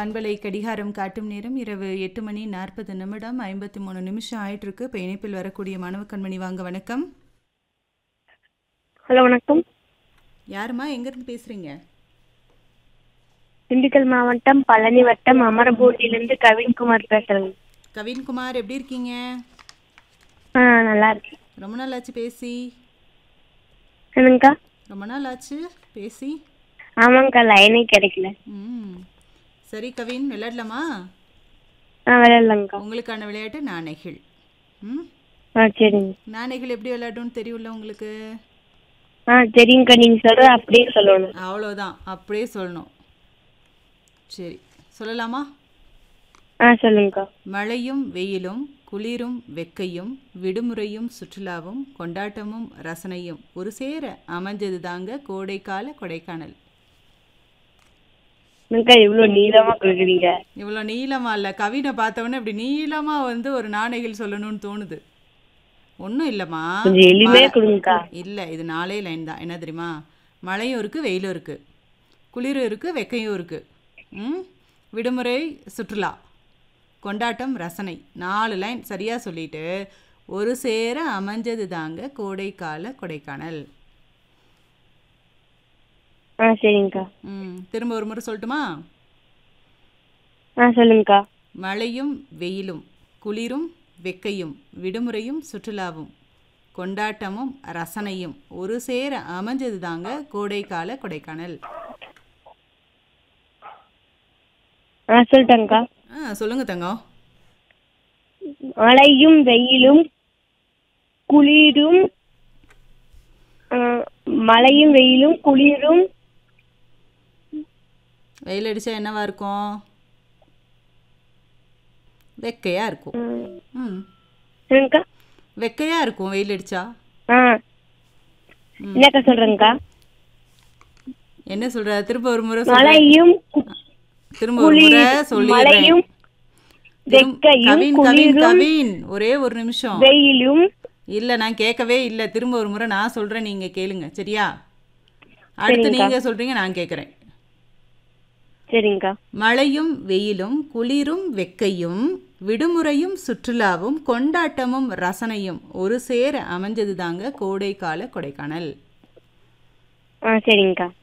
பண்பலை கடிகாரம் காட்டும் நேரம் இரவு எட்டு மணி நாற்பது நிமிடம் ஐம்பத்தி மூணு நிமிஷம் ஆயிட்டு இருக்கு இப்போ இணைப்பில் வரக்கூடிய மாணவ கண்மணி வாங்க வணக்கம் ஹலோ வணக்கம் யாருமா எங்கேருந்து பேசுறீங்க திண்டுக்கல் மாவட்டம் பழனி வட்டம் அமரபூரிலிருந்து கவின்குமார் பேசுறேங்க கவின்குமார் எப்படி இருக்கீங்க ஆ நல்லா இருக்கேன் ரொம்ப நாள் ஆச்சு பேசி என்னங்கக்கா ரொம்ப நாள் ஆச்சு பேசி ஆமாங்கக்கா லைனே கிடைக்கல ம் சரி கவின் விளையாடலாமா ஆ விளையாடலாங்கக்கா உங்களுக்கான விளையாட்டு நாணைகள் ம் ஆ சரிங்க நாணைகள் எப்படி விளையாடும்னு தெரியும்ல உங்களுக்கு ஆ சரிங்கக்கா நீங்க சொல்றது அப்படியே சொல்லணும் அவ்வளோதான் அப்படியே சொல்லணும் சரி சொல்லலாமா ஆ சொல்லுங்கக்கா மழையும் வெயிலும் குளிரும் வெக்கையும் விடுமுறையும் சுற்றுலாவும் கொண்டாட்டமும் ரசனையும் ஒரு சேர அமைஞ்சது தாங்க கோடைக்கால கொடைக்கானல் என்னக்கா இவ்வளோ நீளமா கொடுக்குறீங்க இவ்வளோ நீளமா இல்லை கவினை பார்த்தவொடனே இப்படி நீளமாக வந்து ஒரு நாணைகள் சொல்லணும்னு தோணுது ஒன்றும் இல்லைம்மா கொஞ்சம் எளிமையா கொடுங்கக்கா இல்லை இது நாலே லைன் தான் என்ன தெரியுமா மழையும் இருக்குது வெயிலும் இருக்குது குளிரும் இருக்குது வெக்கையும் இருக்குது ம் விடுமுறை சுற்றுலா கொண்டாட்டம் ரசனை நாலு லைன் சரியாக சொல்லிட்டு ஒரு சேர அமைஞ்சது தாங்க கோடைக்கால கொடைக்கானல் ஆ சரிங்கக்கா ம் திரும்ப ஒரு முறை சொல்லட்டுமா ஆ சொல்லுங்கக்கா மழையும் வெயிலும் குளிரும் வெக்கையும் விடுமுறையும் சுற்றுலாவும் கொண்டாட்டமும் ரசனையும் ஒரு சேர அமைஞ்சது தாங்க கோடைக்கால கொடைக்கானல் ஆ சொல்லிட்டேங்கக்கா ஆ சொல்லுங்க தங்கம் மழையும் வெயிலும் குளிரும் ஆ, மழையும் வெயிலும் குளிரும் வெயில் அடிச்சா என்னவா இருக்கும் வெக்கையா இருக்கும் ம், ம் என்னங்கக்கா வெக்கையா இருக்கும் வெயில் அடிச்சா ஆ என்னக்கா சொல்றேங்கக்கா என்ன சொல்ற திரும்ப ஒரு முறை சொல்ற மழையும் கு- திரும்ப ஒரு முறை சொல்லிடுறேன் மழையும் திரும்- வெக்கையும் கவின் கவின் கவின் ஒரே ஒரு நிமிஷம் வெயிலும் இல்ல நான் கேட்கவே இல்ல திரும்ப ஒரு முறை நான் சொல்றேன் நீங்க கேளுங்க சரியா அடுத்து நீங்க சொல்றீங்க நான் கேட்கறேன் சரிங்கக்கா மழையும் வெயிலும் குளிரும் வெக்கையும் விடுமுறையும் சுற்றுலாவும் கொண்டாட்டமும் ரசனையும் ஒரு சேர அமைஞ்சது தாங்க கோடைக்கால கொடைக்கானல் ஆ சரிங்கக்கா